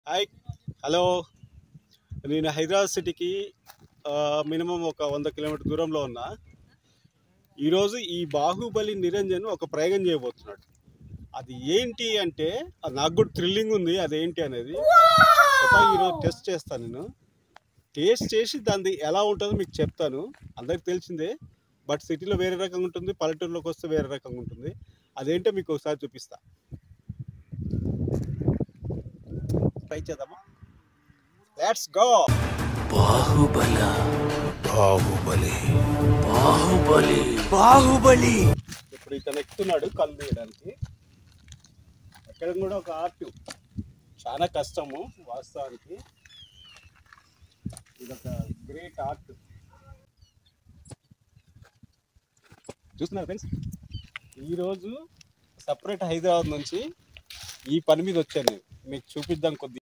hi hello నేను హైదరాబాద్ సిటీకి minimum ఒక వంద కిలోమీటర్ దూరంలో ఉన్నా ఈరోజు ఈ బాహుబలి నిరంజన్ ఒక ప్రయోగం చేయబోతున్నాడు అది ఏంటి అంటే అది నాకు కూడా థ్రిల్లింగ్ ఉంది అదేంటి అనేది ఒక ఈరోజు టెస్ట్ చేస్తాను నేను టేస్ట్ చేసి దాన్ని ఎలా ఉంటుందో మీకు చెప్తాను అందరికి తెలిసిందే బట్ సిటీలో వేరే రకంగా ఉంటుంది పల్లెటూరులోకి వస్తే వేరే రకంగా ఉంటుంది అదేంటో మీకు ఒకసారి చూపిస్తా ట్రై చేద్దామా లెట్స్ గో బాహుబల బాహుబలి బాహుబలి బాహుబలి ఇప్పుడు ఇతను ఎక్కుతున్నాడు కళ్ళు తీయడానికి ఎక్కడం కూడా ఒక ఆర్ట్ చాలా కష్టము వాస్తవానికి ఇది ఒక గ్రేట్ ఆర్ట్ చూస్తున్నారు ఫ్రెండ్స్ ఈరోజు సపరేట్ హైదరాబాద్ నుంచి ఈ పని మీద వచ్చాను నేను మీకు చూపిద్దాం కొద్ది